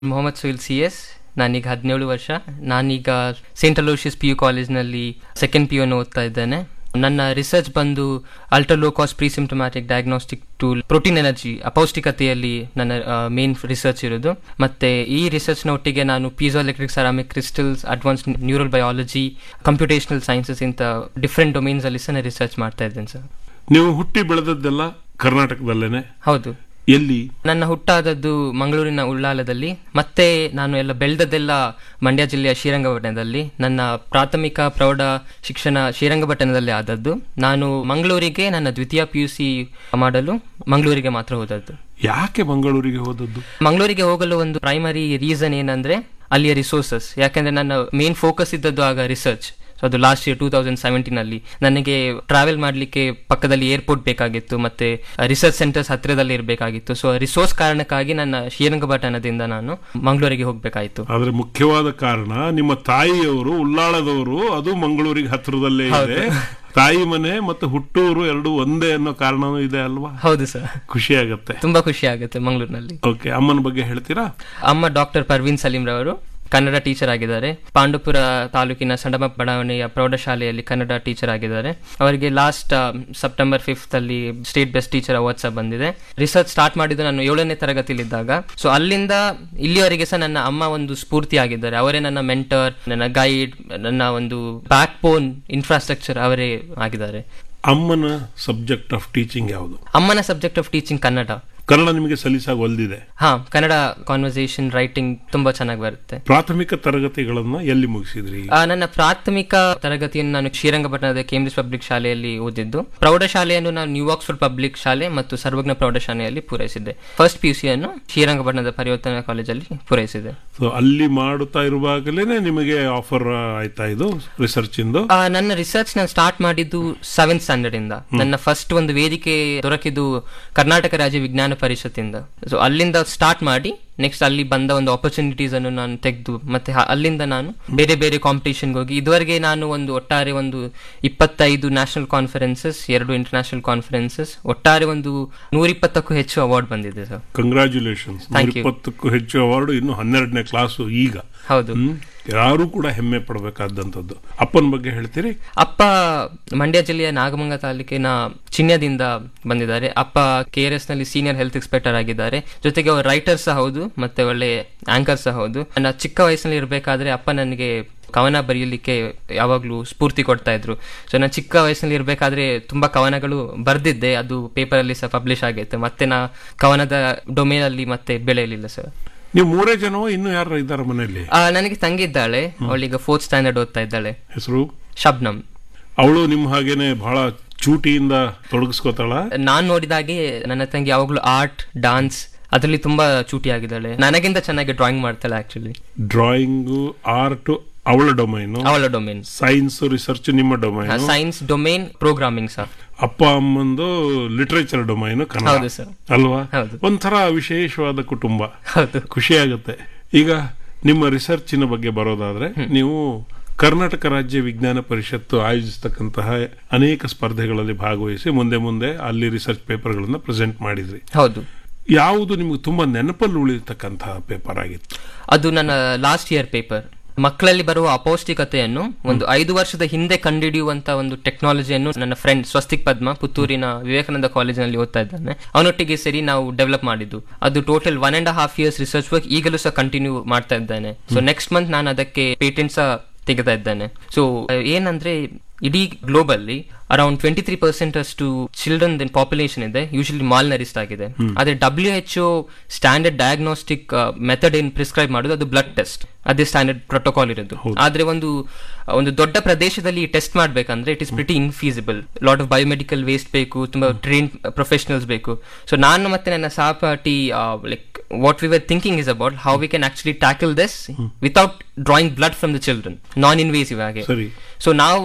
Mohammed ಸುಹಿಲ್ C S ನಾನೀಗ ಹದಿನೇಳು ವರ್ಷ ನಾನೀಗ ಸೇಂಟ್ ಅಲೋಷಿಯಸ್ ಪಿ ಯು ಕಾಲೇಜ್ನಲ್ಲಿ ಸೆಕೆಂಡ್ ಪಿ ಯುನ ಓದ್ತಾ ಇದ್ದೇನೆ ನನ್ನ ರಿಸರ್ಚ್ ಬಂದು ultra low cost presymptomatic diagnostic tool protein energy ಅಪೌಷ್ಟಿಕತೆಯಲ್ಲಿ ನನ್ನ ಮೇನ್ ರಿಸರ್ಚ್ ಇರೋದು ಮತ್ತೆ ಈ ರಿಸರ್ಚ್ನ ಒಟ್ಟಿಗೆ ನಾನು piezoelectric ceramic crystals advance neural biology computational sciences ಇಂಥ ಡಿಫ್ರೆಂಟ್ ಡೊಮೇನ್ಸ್ ಅಲ್ಲಿ ಸಹ ರಿಸರ್ಚ್ ಮಾಡ್ತಾ ಇದ್ದೇನೆ ಸರ್ ನೀವು ಹುಟ್ಟಿ ಬೆಳೆದದ್ದೆಲ್ಲ ಕರ್ನಾಟಕದಲ್ಲೇನೆ ಹೌದು ಎಲ್ಲಿ ನನ್ನ ಹುಟ್ಟಾದದ್ದು ಮಂಗಳೂರಿನ ಉಳ್ಳಾಲದಲ್ಲಿ ಮತ್ತೆ ನಾನು ಎಲ್ಲ ಬೆಳೆದದ್ದೆಲ್ಲ ಮಂಡ್ಯ ಜಿಲ್ಲೆಯ ಶ್ರೀರಂಗಪಟ್ಟಣದಲ್ಲಿ ನನ್ನ ಪ್ರಾಥಮಿಕ ಪ್ರೌಢ ಶಿಕ್ಷಣ ಶ್ರೀರಂಗಪಟ್ಟಣದಲ್ಲಿ ಆದದ್ದು ನಾನು ಮಂಗಳೂರಿಗೆ ನನ್ನ ದ್ವಿತೀಯ ಪಿ ಯು ಸಿ ಮಾಡಲು ಮಂಗಳೂರಿಗೆ ಮಾತ್ರ ಹೋದದ್ದು ಯಾಕೆ ಮಂಗಳೂರಿಗೆ ಹೋದದ್ದು ಮಂಗಳೂರಿಗೆ ಹೋಗಲು ಒಂದು ಪ್ರೈಮರಿ ರೀಸನ್ ಏನಂದ್ರೆ ಅಲ್ಲಿಯ ರಿಸೋರ್ಸಸ್ ಯಾಕಂದ್ರೆ ನನ್ನ ಮೇನ್ ಫೋಕಸ್ ಇದ್ದದ್ದು ಆಗ ರಿಸರ್ಚ್ ಸೊ ಅದು last year two thousand seventeen ಅಲ್ಲಿ ನನಗೆ ಟ್ರಾವೆಲ್ ಮಾಡಲಿಕ್ಕೆ ಪಕ್ಕದಲ್ಲಿ ಏರ್ಪೋರ್ಟ್ ಬೇಕಾಗಿತ್ತು ಮತ್ತೆ ರಿಸರ್ಚ್ ಸೆಂಟರ್ಸ್ ಹತ್ತಿರದಲ್ಲಿ ಇರಬೇಕಾಗಿತ್ತು ಸೊ ರಿಸೋರ್ಸ್ ಕಾರಣಕ್ಕಾಗಿ ನನ್ನ ಶ್ರೀರಂಗಪಟ್ಟಣದಿಂದ ನಾನು ಮಂಗಳೂರಿಗೆ ಹೋಗಬೇಕಾಯಿತು ಆದ್ರೆ ಮುಖ್ಯವಾದ ಕಾರಣ ನಿಮ್ಮ ತಾಯಿಯವರು ಉಳ್ಳಾಳದವರು ಅದು ಮಂಗಳೂರಿಗೆ ಹತ್ತಿರದಲ್ಲೇ ಇದೆ ತಾಯಿ ಮನೆ ಮತ್ತು ಹುಟ್ಟೂರು ಎರಡು ಒಂದೇ ಅನ್ನೋ ಕಾರಣನೂ ಇದೆ ಅಲ್ವಾ ಹೌದು ಸರ್ ಖುಷಿ ಆಗತ್ತೆ ತುಂಬಾ ಖುಷಿ ಆಗುತ್ತೆ ಮಂಗಳೂರಿನಲ್ಲಿ ಓಕೆ ಅಮ್ಮನ ಬಗ್ಗೆ ಹೇಳ್ತೀರಾ ಅಮ್ಮ ಡಾಕ್ಟರ್ ಪರ್ವೀನ್ ಸಲೀಂ ರವರು ಕನ್ನಡ ಟೀಚರ್ ಆಗಿದ್ದಾರೆ ಪಾಂಡುಪುರ ತಾಲೂಕಿನ ಸಂಡಮ ಬಡಾವಣೆಯ ಪ್ರೌಢಶಾಲೆಯಲ್ಲಿ ಕನ್ನಡ ಟೀಚರ್ ಆಗಿದ್ದಾರೆ ಅವರಿಗೆ ಲಾಸ್ಟ್ ಸೆಪ್ಟೆಂಬರ್ ಫಿಫ್ತ್ ಅಲ್ಲಿ ಸ್ಟೇಟ್ ಬೆಸ್ಟ್ ಟೀಚರ್ ಅವಾರ್ಡ್ಸ್ ಬಂದಿದೆ ರಿಸರ್ಚ್ ಸ್ಟಾರ್ಟ್ ಮಾಡಿದ್ದು ನಾನು ಏಳನೇ ತರಗತಿಲಿದ್ದಾಗ ಸೊ ಅಲ್ಲಿಂದ ಇಲ್ಲಿವರೆಗೆ ಸಹ ನನ್ನ ಅಮ್ಮ ಒಂದು ಸ್ಫೂರ್ತಿ ಆಗಿದ್ದಾರೆ ಅವರೇ ನನ್ನ ಮೆಂಟರ್ ನನ್ನ ಗೈಡ್ ನನ್ನ ಒಂದು ಬ್ಯಾಕ್ ಬೋನ್ ಇನ್ಫ್ರಾಸ್ಟ್ರಕ್ಚರ್ ಅವರೇ ಆಗಿದ್ದಾರೆ ಅಮ್ಮನ ಸಬ್ಜೆಕ್ಟ್ ಆಫ್ ಟೀಚಿಂಗ್ ಯಾವುದು ಅಮ್ಮನ subject of teaching Kannada Kannada ನಿಮಗೆ ಸಲೀಸಾಗಿ ಒಲ್ದಿದೆ ಹಾ ಕನ್ನಡ ಕಾನ್ವರ್ಸೇಷನ್ ರೈಟಿಂಗ್ ತುಂಬಾ ಚೆನ್ನಾಗಿ ಬರುತ್ತೆ ಪ್ರಾಥಮಿಕ ತರಗತಿಗಳನ್ನ ಎಲ್ಲಿ ಮುಗಿಸಿದ್ರಿ ಆ, ನನ್ನ ಪ್ರಾಥಮಿಕ ತರಗತಿಯನ್ನು ನಾನು ಶ್ರೀರಂಗಪಟ್ಟಣದ ಕೇಂಬ್ರಿಡ್ಜ್ ಪಬ್ಲಿಕ್ ಶಾಲೆಯಲ್ಲಿ ಓದಿದ್ದು ಪ್ರೌಢಶಾಲೆಯನ್ನು ನಾನು ನ್ಯೂ ಆಕ್ಸ್ಫರ್ಡ್ ಪಬ್ಲಿಕ್ ಶಾಲೆ ಮತ್ತು ಸರ್ವಜ್ಞ ಪ್ರೌಢಶಾಲೆಯಲ್ಲಿ ಪೂರೈಸಿದ್ದೆ ಫಸ್ಟ್ ಪಿ ಯು ಸಿಯನ್ನು ಶ್ರೀರಂಗಪಟ್ಟಣದ ಪರಿವರ್ತನಾ ಕಾಲೇಜಲ್ಲಿ ಪೂರೈಸಿದೆ ಸೊ ಅಲ್ಲಿ ಮಾಡುತ್ತಾ ಇರುವಾಗಲೇನೆ ನಿಮಗೆ ಆಫರ್ ಆಯ್ತಾ ಇದು ರಿಸರ್ಚ್ ಇಂದು ಆ, ನನ್ನ ರಿಸರ್ಚ್ ನಾನು ಸ್ಟಾರ್ಟ್ ಮಾಡಿದ್ದು ಸೆವೆಂತ್ ಸ್ಟ್ಯಾಂಡರ್ಡ್ ಇಂದ ನನ್ನ ಫಸ್ಟ್ ಒಂದು ವೇದಿಕೆ ದೊರಕಿದ್ದು ಕರ್ನಾಟಕ ರಾಜ್ಯ ವಿಜ್ಞಾನ ಪರಿಷತ್ತಿಂದ ಸೊ ಅಲ್ಲಿಂದ ಸ್ಟಾರ್ಟ್ ಮಾಡಿ ನೆಕ್ಸ್ಟ್ ಅಲ್ಲಿ ಬಂದ ಒಂದು ಆಪರ್ಚುನಿಟೀಸ್ ಅನ್ನು ನಾನು ತೆಗೆದು ಮತ್ತೆ ಹ- ಅಲ್ಲಿಂದ ನಾನು ಬೇರೆ ಬೇರೆ ಕಾಂಪಿಟೇಷನ್ಗೆ ಹೋಗಿ ಇದುವರೆಗೆ ನಾನು ಒಂದು ಒಟ್ಟಾರೆ ಒಂದು ಇಪ್ಪತ್ತೈದು ನ್ಯಾಷನಲ್ ಕಾನ್ಫರೆನ್ಸಸ್ ಎರಡು ಇಂಟರ್ನ್ಯಾಷನಲ್ ಕಾನ್ಫರೆನ್ಸಸ್ ಒಟ್ಟಾರೆ ಒಂದು ನೂರಿಪ್ಪತ್ತಕ್ಕೂ ಹೆಚ್ಚು ಅವಾರ್ಡ್ ಬಂದಿದೆ ಸರ್ ಕಂಗ್ರ್ಯಾಚುಲೇಷನ್ಸ್ Thank you. ಇಪ್ಪತ್ತಕ್ಕೂ ಹೆಚ್ಚು ಅವಾರ್ಡ್ ಇನ್ನು ಹನ್ನೆರಡನೇ ಕ್ಲಾಸು ಈಗ ಹೌದು ಹ್ಮ್ ಯಾರು ಕೂಡ ಹೆಮ್ಮೆ ಪಡಬೇಕಾದಂಥದ್ದು ಅಪ್ಪನ ಬಗ್ಗೆ ಹೇಳ್ತೀರಿ ಅಪ್ಪ ಮಂಡ್ಯ ಜಿಲ್ಲೆಯ ನಾಗಮಂಗ ತಾಲೂಕಿನ ಚಿಹ್ನದಿಂದ ಬಂದಿದ್ದಾರೆ ಅಪ್ಪ ಕೆ ಆರ್ ಎಸ್ ನಲ್ಲಿ ಸೀನಿಯರ್ ಹೆಲ್ತ್ ಎಕ್ಸ್ಪರ್ಟರ್ ಆಗಿದ್ದಾರೆ ಜೊತೆಗೆ ಅವರು ರೈಟರ್ ಸಹ ಹೌದು ಮತ್ತೆ ಒಳ್ಳೆ ಆಂಕರ್ ಸಹ ಹೌದು ನನ್ನ ಚಿಕ್ಕ ವಯಸ್ಸಿನಲ್ಲಿ ಇರಬೇಕಾದ್ರೆ ಅಪ್ಪ ನನಗೆ ಕವನ ಬರೆಯಲಿಕ್ಕೆ ಯಾವಾಗಲೂ ಸ್ಫೂರ್ತಿ ಕೊಡ್ತಾ ಇದ್ರು ಸೊ ನಾನು ಚಿಕ್ಕ ವಯಸ್ಸಿನಲ್ಲಿ ಇರಬೇಕಾದ್ರೆ ತುಂಬಾ ಕವನಗಳು ಬರೆದಿದ್ದೆ ಅದು ಪೇಪರಲ್ಲಿ ಸಹ ಪಬ್ಲಿಷ್ ಆಗೈತೆ ಮತ್ತೆ ನಾ ಕವನದ ಡೊಮೇನ್ ಅಲ್ಲಿ ಮತ್ತೆ ಬೆಳೆಯಲಿಲ್ಲ ಸರ್ ನೀವು ಮೂರೇ ಜನವೋ ಇನ್ನು ಯಾರು ಇದ್ದಾರೆ ಮನೆಯಲ್ಲಿ ಆ, ನನಗೆ ತಂಗಿ ಇದ್ದಾಳೆ ಅವಳೀಗ ಫೋರ್ತ್ ಸ್ಟ್ಯಾಂಡರ್ಡ್ ಓದ್ತಾ ಇದ್ದಾಳೆ ಹೆಸರು ಶಬ್ನಮ್ ಅವಳು ನಿಮ್ಮ ಹಾಗೇನೆ ಬಹಳ ಚೂಟಿಯಿಂದ ತೊಡಗಿಸ್ಕೋತಾಳ ನಾನ್ ನೋಡಿದಾಗೆ ನನ್ನ ತಂಗಿ ಯಾವಾಗ್ಲೂ ಆರ್ಟ್ ಡಾನ್ಸ್ ಅದರಲ್ಲಿ ತುಂಬಾ ಚೂಟಿ ಆಗಿದ್ದಾಳೆ ನನಗಿಂತ ಚೆನ್ನಾಗಿ ಡ್ರಾಯಿಂಗ್ ಮಾಡ್ತಾಳೆ ಆಕ್ಚುಲಿ ಡ್ರಾಯಿಂಗು ಆರ್ಟ್ ಅವಳ ಡೊಮೈನು ಅವಳ ಡೊಮೇನ್ ಸೈನ್ಸ್ ರಿಸರ್ಚ್ ನಿಮ್ಮ domain science domain programming sir ಅಪ್ಪ ಅಮ್ಮಂದು ಲಿಟರೇಚರ್ ಡೊಮೈನು ಕನ್ನಡ ಹೌದು ಸರ್ ಅಲ್ವಾ ಹೌದು. ಒಂಥರ ವಿಶೇಷವಾದ ಕುಟುಂಬ ಹೌದು ಖುಷಿ ಆಗುತ್ತೆ ಈಗ ನಿಮ್ಮ ರಿಸರ್ಚಿನ ಬಗ್ಗೆ ಬರೋದಾದ್ರೆ ನೀವು ಕರ್ನಾಟಕ ರಾಜ್ಯ ವಿಜ್ಞಾನ ಪರಿಷತ್ತು ಆಯೋಜಿಸ್ತಕ್ಕಂತಹ ಅನೇಕ ಸ್ಪರ್ಧೆಗಳಲ್ಲಿ ಭಾಗವಹಿಸಿ ಮುಂದೆ ಮುಂದೆ ಅಲ್ಲಿ ರಿಸರ್ಚ್ ಪೇಪರ್ಗಳನ್ನ ಪ್ರೆಸೆಂಟ್ ಮಾಡಿದ್ರಿ ಹೌದು ಯಾವುದು ನಿಮಗೆ ತುಂಬಾ ನೆನಪಲ್ಲಿ ಉಳಿತಕ್ಕಂತಹ ಪೇಪರ್ ಆಗಿತ್ತು ಅದು ನನ್ನ ಲಾಸ್ಟ್ ಇಯರ್ ಪೇಪರ್ ಮಕ್ಕಳಲ್ಲಿ ಬರುವ ಅಪೌಷ್ಟಿಕತೆಯನ್ನು ಒಂದು ಐದು ವರ್ಷದ ಹಿಂದೆ ಕಂಡುಹಿಡಿಯುವಂತ ಒಂದು ಟೆಕ್ನಾಲಜಿಯನ್ನು ನನ್ನ ಫ್ರೆಂಡ್ ಸ್ವಸ್ತಿಕ್ ಪದ್ಮ ಪುತ್ತೂರಿನ ವಿವೇಕಾನಂದ ಕಾಲೇಜಿನಲ್ಲಿ ಓದ್ತಾ ಇದ್ದಾನೆ ಅವನೊಟ್ಟಿಗೆ ಸೇರಿ ನಾವು ಡೆವಲಪ್ ಮಾಡಿದ್ದು ಅದು total one and half years research work ಈಗಲೂ ಸಹ ಕಂಟಿನ್ಯೂ ಮಾಡ್ತಾ ಇದ್ದಾನೆ ಸೊ ನೆಕ್ಸ್ಟ್ ಮಂತ್ ನಾನು ಅದಕ್ಕೆ ಪೇಟೆಂಟ್ ಸಹ ತೆಗೆತಾ ಇದ್ದಾನೆ ಸೊ ಏನಂದ್ರೆ ಇಡೀ globally around twenty three percent ಅಷ್ಟು ಚಿಲ್ಡ್ರನ್ ಪಾಪ್ಯುಲೇಷನ್ ಇದೆ ಯೂಶಲಿ ಮಾಲ್ ನರಿಸ್ಟ್ ಆಗಿದೆ ಆದ್ರೆ W H O standard diagnostic method ಏನ್ ಪ್ರಿಸ್ಕ್ರೈಬ್ ಮಾಡೋದು ಅದು ಬ್ಲಡ್ ಟೆಸ್ಟ್ ಅದೇ ಸ್ಟ್ಯಾಂಡರ್ಡ್ ಪ್ರೋಟೋಕಾಲ್ ಇರೋದು ಆದ್ರೆ ಒಂದು ಒಂದು ದೊಡ್ಡ ಪ್ರದೇಶದಲ್ಲಿ ಟೆಸ್ಟ್ ಮಾಡ್ಬೇಕಂದ್ರೆ it is pretty infeasible lot of biomedical waste ಬೇಕು ತುಂಬಾ ಟ್ರೈನ್ ಪ್ರೊಫೆಷನಲ್ಸ್ ಬೇಕು ಸೊ ನಾನು ಮತ್ತೆ ನನ್ನ ಸಹಪಾಠಿ like what we were thinking is about how we can actually tackle this without drawing blood from the children non invasive ಆಗಿ ಸರಿ so ನಾವು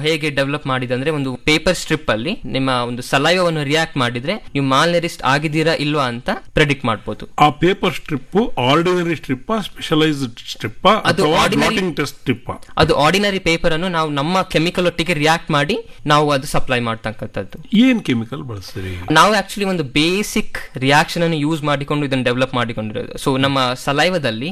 ಹೇಗೆ ಡೆವಲಪ್ ಮಾಡಿದೆ ಅಂದ್ರೆ ಒಂದು ಪೇಪರ್ ಸ್ಟ್ರಿಪ್ ಅಲ್ಲಿ ನಿಮ್ಮ ಒಂದು ಸಲೈವವನ್ನು ರಿಯಾಕ್ಟ್ ಮಾಡಿದ್ರೆ ನೀವು ಮಾಲ್ನೆರಿಸ್ಟ್ ಆಗಿದ್ದೀರಾ ಇಲ್ವಾ ಅಂತ ಪ್ರೆಡಿಕ್ಟ್ ಮಾಡ್ಬೋದು ಆ paper strip ordinary strip specialised strip ಅದು ಅಥವಾ ordinary- ಬ್ಲಾಟಿಂಗ್ ಟೆಸ್ಟ್ ಸ್ಟ್ರಿಪ್ ಅದು ಆರ್ಡಿನರಿ ಪೇಪರ್ ಅನ್ನು ನಾವು ನಮ್ಮ ಕೆಮಿಕಲ್ ಒಟ್ಟಿಗೆ ರಿಯಾಕ್ಟ್ ಮಾಡಿ ನಾವು ಅದು ಸಪ್ಲೈ ಮಾಡ್ತಕ್ಕಂಥದ್ದು ಏನ್ ಕೆಮಿಕಲ್ ಬಳಸ್ತೀರಿ ನಾವು ಆಕ್ಚುಲಿ ಒಂದು ಬೇಸಿಕ್ ರಿಯಾಕ್ಷನ್ ಅನ್ನು ಯೂಸ್ ಮಾಡಿಕೊಂಡು ಇದನ್ನು ಡೆವಲಪ್ ಮಾಡಿಕೊಂಡಿರೋದು ಸೊ ನಮ್ಮ ಸಲೈವದಲ್ಲಿ